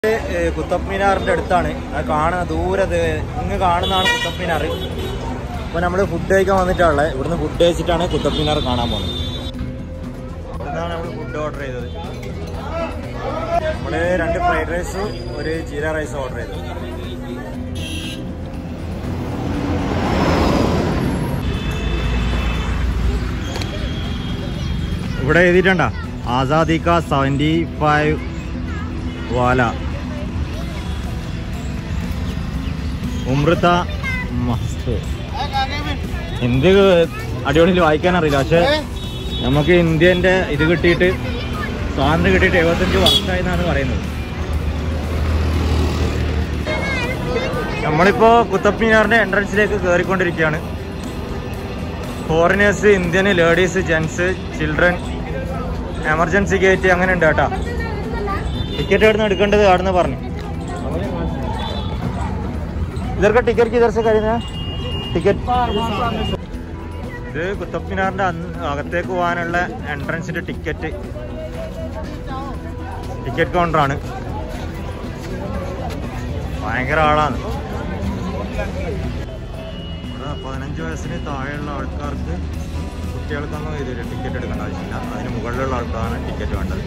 കുത്തബ് മിനാറിന്റെ അടുത്താണ് അത് കാണുന്ന ദൂരെ ദേ ഇങ്ങ് കാണുന്നതാണ് കുത്തബ് മിനാർ അപ്പൊ നമ്മൾ ഫുഡ് കഴിക്കാൻ വന്നിട്ടുള്ളത് ഇവിടുന്ന് ഫുഡ് കഴിച്ചിട്ടാണ് കുത്തബ് മിനാർ കാണാൻ പോകുന്നത് ഇവിടുന്നാണ് നമ്മൾ ഫുഡ് ഓർഡർ ചെയ്തത് നമ്മള് രണ്ട് ഫ്രൈഡ് റൈസും ഒരു ജീര റൈസും ഓർഡർ ചെയ്തത് ഇവിടെ എഴുതിയിട്ടുണ്ട ആസാദി കാ സെവൻറ്റി ഫൈവ് വാല ഉമ്രത്ത മസ്ത് ഹിന്ദി അടിപൊളിയിൽ വായിക്കാൻ അറിയില്ല പക്ഷെ നമുക്ക് ഇന്ത്യന്റെ ഇത് കിട്ടിയിട്ട് സ്വാതന്ത്ര്യം കിട്ടിയിട്ട് എഴുപത്തഞ്ച് വർഷമായി എന്നാണ് പറയുന്നത് നമ്മളിപ്പോ കുത്തബ് മീനാറിന്റെ എൻട്രൻസിലേക്ക് കയറിക്കൊണ്ടിരിക്കുകയാണ് foreigners Indian ladies gents children emergency gate അങ്ങനെ ഉണ്ട് കേട്ടോ ടിക്കറ്റ് എവിടെ നിന്ന് എടുക്കേണ്ടത് അവിടെ നിന്ന് പറഞ്ഞു ഇതൊക്കെ ടിക്കറ്റ് ഇതർ से കഴിഞ്ഞ ടിക്കറ്റ് ഇത് കുത്തബ് മിനാറിന്റെ അന്ന് അകത്തേക്ക് പോകാനുള്ള എൻട്രൻസിന്റെ ടിക്കറ്റ് ടിക്കറ്റ് കൗണ്ടറാണ് ഭയങ്കര ആളാണ് ഇവിടെ പതിനഞ്ച് വയസ്സിന് താഴെയുള്ള ആൾക്കാർക്ക് കുട്ടികൾക്കൊന്നും ഇതിൽ ടിക്കറ്റ് എടുക്കേണ്ട ആവശ്യമില്ല അതിന് മുകളിലുള്ള ആൾക്കാരാണ് ടിക്കറ്റ് വേണ്ടത്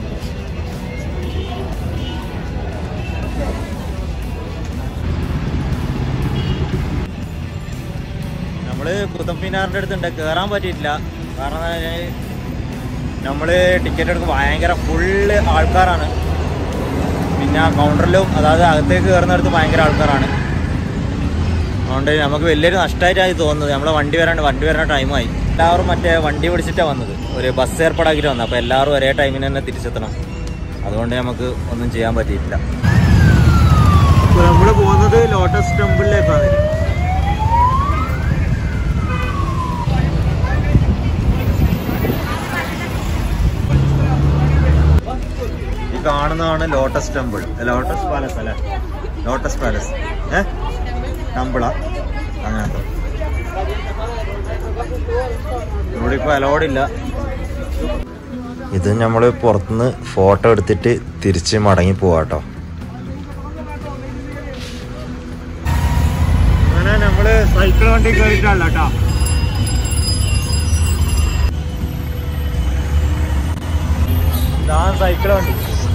നമ്മള് കുത്തബ് മിനാറിന്റെ അടുത്തുണ്ട് കയറാൻ പറ്റിയിട്ടില്ല കാരണം എന്താ വെച്ചാല് നമ്മള് ടിക്കറ്റ് എടുക്കും ഭയങ്കര ഫുള്ള് ആൾക്കാരാണ് പിന്നെ കൗണ്ടറിലും അതായത് അകത്തേക്ക് കയറുന്നിടത്ത് ഭയങ്കര ആൾക്കാരാണ് അതുകൊണ്ട് നമുക്ക് വലിയൊരു നഷ്ടമായിട്ടായി തോന്നുന്നത് നമ്മളെ വണ്ടി വരാണ്ട് വണ്ടി വരാൻ ടൈമായി എല്ലാവരും മറ്റേ വണ്ടി പിടിച്ചിട്ടാണ് വന്നത് ഒരു ബസ് ഏർപ്പാടാക്കിയിട്ട് വന്നത് അപ്പോൾ എല്ലാവരും ഒരേ ടൈമിന് തന്നെ തിരിച്ചെത്തണം അതുകൊണ്ട് നമുക്ക് ഒന്നും ചെയ്യാൻ പറ്റിയിട്ടില്ല നമ്മൾ പോകുന്നത് ലോട്ടസ് ടെമ്പിളിലേക്കാണ് ഈ കാണുന്നതാണ് ലോട്ടസ് ടെമ്പിൾ ലോട്ടസ് പാലസ് അല്ലേ ലോട്ടസ് പാലസ് ഏ ടെമ്പിളാ അങ്ങനത്തെ ഇവിടെ ഇപ്പൊ അലോഡ് ഇല്ല ഇത് നമ്മൾ പുറത്തുനിന്ന് ഫോട്ടോ എടുത്തിട്ട് തിരിച്ച് മടങ്ങി പോവാട്ടോ അങ്ങനെ നമ്മള് സൈക്കിൾ വണ്ടി കയറിയിട്ടല്ല കേട്ടോ ഇതാണ് സൈക്കിൾ വണ്ടി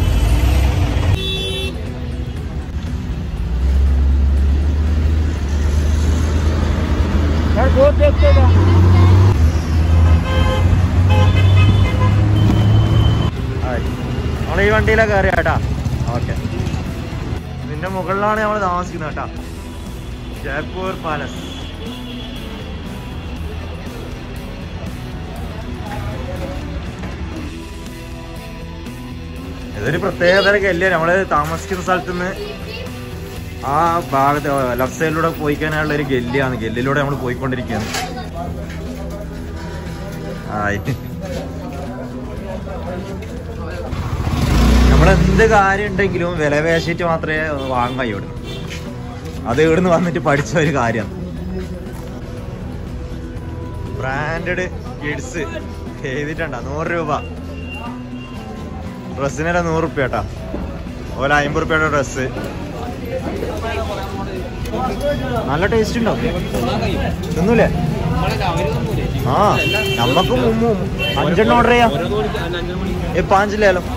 നമ്മൾ ഈ വണ്ടിയിലാണ് കയറിയ കേട്ടാ ഓക്കെ ഇതിന്റെ മുകളിലാണ് നമ്മൾ താമസിക്കുന്നത് കേട്ടാ ജയ്പൂർ പാലസ് ഇതൊരു പ്രത്യേകതര ഗല്യ നമ്മള് താമസിക്കുന്ന സ്ഥലത്ത് നിന്ന് ആ ഭാഗത്ത് ലെഫ്റ്റ് സൈഡിലൂടെ പോയി കഴിഞ്ഞാലുള്ള ഒരു ഗല്ലിയാണ് ഗല്ലിലൂടെ നമ്മൾ പോയിക്കൊണ്ടിരിക്കുകയാണ് ആയി നമ്മളെന്ത് കാര്യം ഉണ്ടെങ്കിലും വില പേശിട്ട് മാത്രമേ വാങ്ങാൻ കഴിയുള്ളൂ അത് ഇവിടുന്ന് വന്നിട്ട് പഠിച്ച ഒരു കാര്യമാണ് ബ്രാൻഡഡ് കിഡ്സ് എഴുതിട്ടുണ്ട നൂറ് രൂപ ഡ്രസ്സിനെല്ലാം നൂറ് റുപ്യ കേട്ടാ ഓല അമ്പത് റുപ്യയുടെ ഡ്രസ്സ് നല്ല ടേസ്റ്റ് ഉണ്ടോ തിന്നൂലേ ആ നമ്മക്ക് മുമ്പ് അഞ്ചെണ്ണം ഓർഡർ ചെയ്യാം ये पाँच ले लो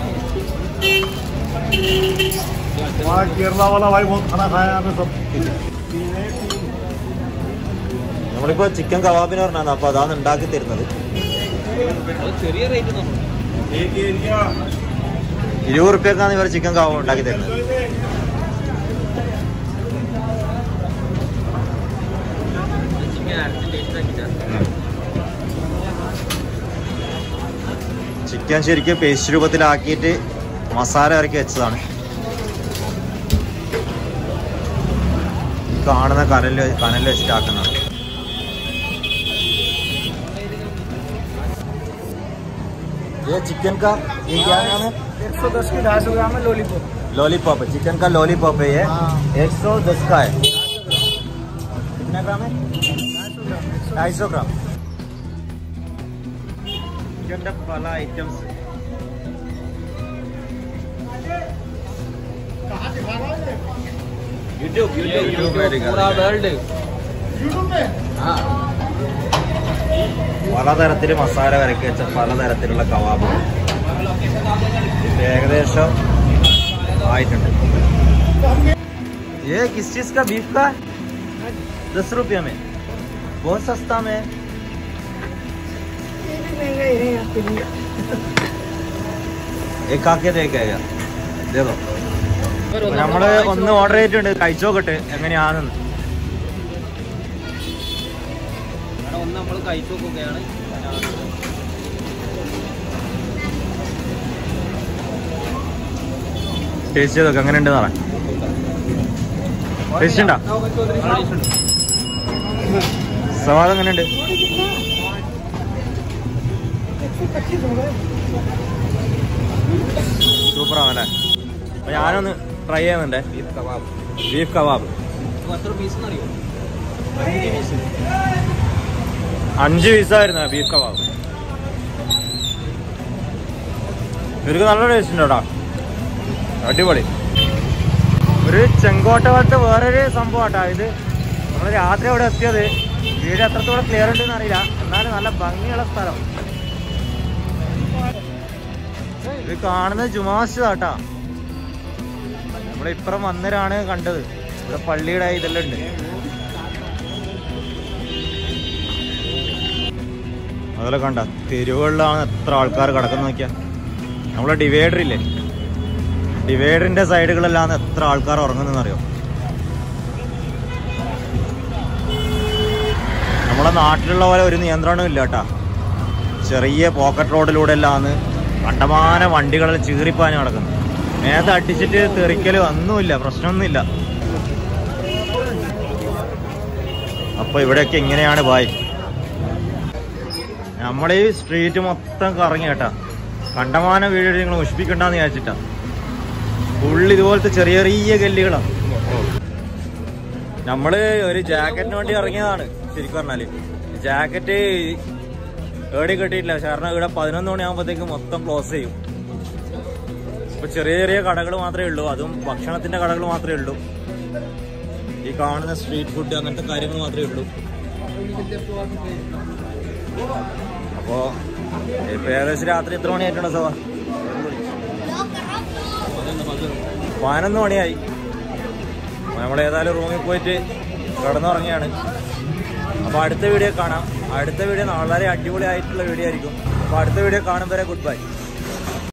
वहाँ केरला वाला भाई बहुत खाना खाया हमें सब നമ്മളിപ്പോ ചിക്കൻ കബാബിന് പറഞ്ഞാണ് അപ്പൊ അതാണ് ഉണ്ടാക്കി തരുന്നത് ചെറിയ റേറ്റ് एक एरिया ഇരുപത് റുപ്യക്കാണ് ഇവർ ചിക്കൻ കബാബ് ഉണ്ടാക്കി തരുന്നത് ചിക്കൻ ശരിക്കും പേസ്റ്റ് രൂപത്തിലാക്കിയിട്ട് മസാല ഇറക്കി വെച്ചതാണ് ഈ കാണുന്ന കനലിൽ കനലിൽ വെച്ചിട്ടാക്കുന്നതാണ് ये चिकन का ये क्या नाम है एक सौ दस की ढाई सौ ग्राम है लॉलीपॉप लॉलीपॉप है चिकन का लॉलीपॉप है ये हाँ। एक सौ दस का है कितना ग्राम है ढाई सौ ग्राम ചിക്കൻ്റെ പല ഐറ്റംസ് यूट्यूब YouTube पे दिखा पूरा रहे वर्ल्ड हाँ പലതരത്തിൽ മസാല വരക്കി വെച്ച പലതരത്തിലുള്ള കവാബുകൾ ഇത് ഏകദേശം ആയിട്ടുണ്ട് ये किस चीज का बीफ का दस रुपये में बहुत सस्ता में एक आके देखेगा दे दो നമ്മള് ഒന്ന് ഓർഡർ ചെയ്തിട്ടുണ്ട് കഴിച്ചോക്കട്ടെ എങ്ങനെയാണെന്ന് അവിടെ ഒന്ന് നമ്മൾ കഴിച്ചു നോക്കുകയാണ് ടേസ്റ്റ് ചെയ്തൊക്കെ എങ്ങനെ ഉണ്ടെന്ന് പറയാം ടേസ്റ്റ് ഉണ്ടോ സവാദ് എങ്ങനെയുണ്ട് സൂപ്പറാണല്ലേ അപ്പൊ ഞാനൊന്ന് ട്രൈ ചെയ്യുന്നുണ്ടേ ബീഫ് കബാബ് ബീഫ് കബാബ് എത്ര പീസ് എന്നറിയോ അഞ്ച് പീസ് അഞ്ച് പീസായിരുന്നു ബീഫ് കബാബ് ഇവർക്ക് നല്ല ടേസ്റ്റ് ഉണ്ട് കേട്ടോ അടിപൊളി ഒരു ചെങ്കോട്ട പോലത്തെ വേറൊരു സംഭവം കേട്ടോ ഇത് നമ്മൾ രാത്രി അവിടെ എത്തിയത് വീട് എത്രത്തോളം ക്ലിയർ ഉണ്ടെന്ന് അറിയില്ല എന്നാലും നല്ല ഭംഗിയുള്ള സ്ഥലം ഇത് കാണുന്നത് ജുമാസ് കേട്ടാ നമ്മളിപ്പുറം വന്നരാണ് കണ്ടത് ഇവിടെ പള്ളിയുടെ ഇതെല്ലാം ഉണ്ട് അതുപോലെ കണ്ട തെരുവുകളിലാണ് എത്ര ആൾക്കാർ കിടക്കുന്ന നോക്കിയാ നമ്മളെ ഡിവൈഡർ ഇല്ലേ ഡിവൈഡറിന്റെ സൈഡുകളിലാണ് എത്ര ആൾക്കാർ ഉറങ്ങുന്നെന്ന് അറിയോ നമ്മളെ നാട്ടിലുള്ള പോലെ ഒരു നിയന്ത്രണവും ഇല്ല കേട്ടാ ചെറിയ പോക്കറ്റ് റോഡിലൂടെ എല്ലാമാണ് കണ്ടമാന വണ്ടികളിൽ ചീറിപ്പാഞ്ഞ് നടക്കുന്നത് നേരത്തെ അടിച്ചിട്ട് തെറിക്കലും ഒന്നുമില്ല പ്രശ്നമൊന്നുമില്ല അപ്പൊ ഇവിടെയൊക്കെ ഇങ്ങനെയാണ് ബായ് നമ്മുടെ ഈ സ്ട്രീറ്റ് മൊത്തം കറങ്ങി കേട്ടാ കണ്ടമാന വീട് നിങ്ങൾ മുഷിപ്പിക്കണ്ടെന്ന് വിചാരിച്ചിട്ടാ ഫുള്ള് ഇതുപോലത്തെ ചെറിയ ചെറിയ ഗല്ലികളാണ് നമ്മള് ഒരു ജാക്കറ്റിന് വേണ്ടി ഇറങ്ങിയതാണ് ശരിക്കും പറഞ്ഞാല് ജാക്കറ്റ് ഏടി കെട്ടിയിട്ടില്ല കാരണം ഇവിടെ പതിനൊന്ന് മണിയാകുമ്പോഴത്തേക്ക് മൊത്തം ക്ലോസ് ചെയ്യും ഇപ്പൊ ചെറിയ ചെറിയ കടകൾ മാത്രമേ ഉള്ളൂ അതും ഭക്ഷണത്തിന്റെ കടകൾ മാത്രമേ ഉള്ളൂ ഈ കാണുന്ന സ്ട്രീറ്റ് ഫുഡ് അങ്ങനത്തെ കാര്യങ്ങൾ മാത്രമേ ഉള്ളൂ അപ്പോ ഇപ്പൊ ഏകദേശം രാത്രി എത്ര മണിയായിട്ടുണ്ടോ സഭ പതിനൊന്ന് മണിയായി നമ്മൾ ഏതായാലും റൂമിൽ പോയിട്ട് കിടന്നുറങ്ങിയാണ് അപ്പൊ അടുത്ത വീഡിയോ കാണാം അടുത്ത വീഡിയോ വളരെ അടിപൊളിയായിട്ടുള്ള വീഡിയോ ആയിരിക്കും അപ്പൊ അടുത്ത വീഡിയോ കാണും വരെ ഗുഡ് ബൈ